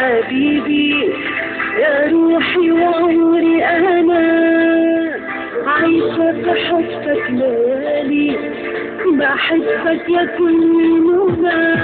حبيبي يا روحي وعمري أنا عايشة بحبك ليالي بحبك يا كل منى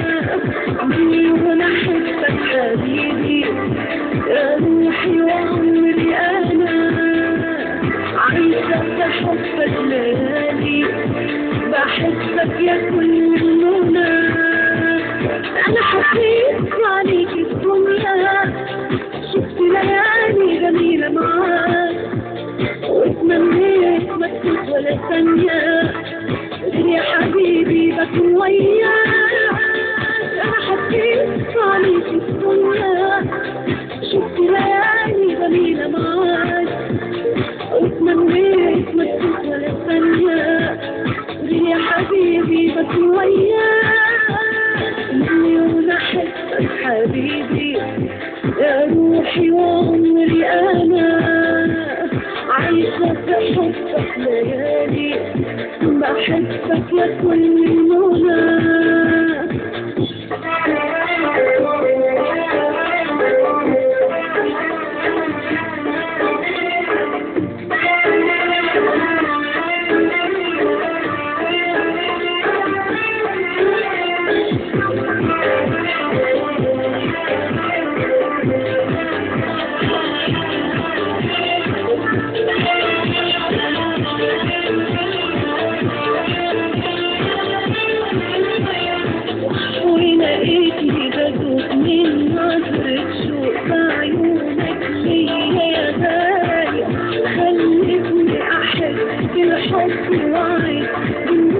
وانا احبك حبيبي يا روحي وعمري انا عايشة بحبك ليالي بحبك يا كل منى انا حبيت عليك الدنيا شفت ليالي جميلة معاك واتمنيت ما تفوت ولا ثانية غير يا حبيبي بكون وياك انا حبيت عليك الدنيا شفت ليالي جميلة معاك واتمنيت ما تفوت ولا ثانية غير يا حبيبي بكون وياك مليون احبك حبيبي يا روحي وعمري انا عايشة بحبك ليالي بحبك يا كل منى ولقيتني بدوق من نظرة شوق بعيونك ليا يا غالي خلتني أحب الحب وعي